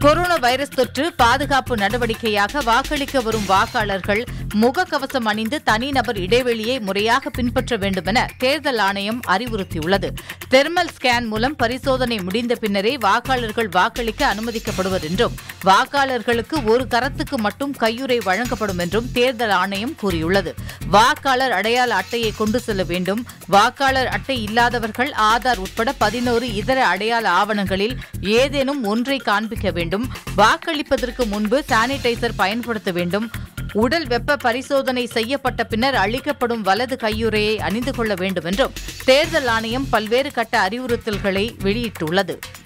corona virus தொற்று பாதுகாப்பு நடவடிக்கையாக வாக்களிக்க வரும் வாக்காளர்கள் முகக்கவசம் அணிந்து தனிநபர் இடைவெளியை முறையாக பின்பற்ற வேண்டுமென தேர்தல் ஆணையம் அறிவுறுத்தியுள்ளது தெர்மல் ஸ்கேன் மூலம் பரிசோதனை முடிந்த பின்னரே வாக்காளர்கள் வாக்களிக்க அனுமதிக்கப்படுவர் என்றும் வாக்காளர்களுக்கு ஒரு கரத்துக்கு மட்டும் கையுறை வழங்கப்படும் என்றும் தேர்தல் ஆணையம் கூறியுள்ளது வாக்காளர் அடையாள அட்டையை கொண்டு செல்ல வேண்டும் வாக்காளர் அட்டை இல்லாதவர்கள் ஆதார் உட்பட பதினோரு இதர அடையாள ஆவணங்களில் ஏதேனும் ஒன்றை காண்பிக்க வேண்டும் வாக்களிப்பதற்கு முன்பு சானிடைசர் பயன்படுத்த வேண்டும் உடல் வெப்ப பரிசோதனை செய்யப்பட்ட பின்னர் அளிக்கப்படும் வலது கையுறையை அணிந்து கொள்ள வேண்டும் என்றும் தேர்தல் ஆணையம் பல்வேறு கட்ட அறிவுறுத்தல்களை வெளியிட்டுள்ளது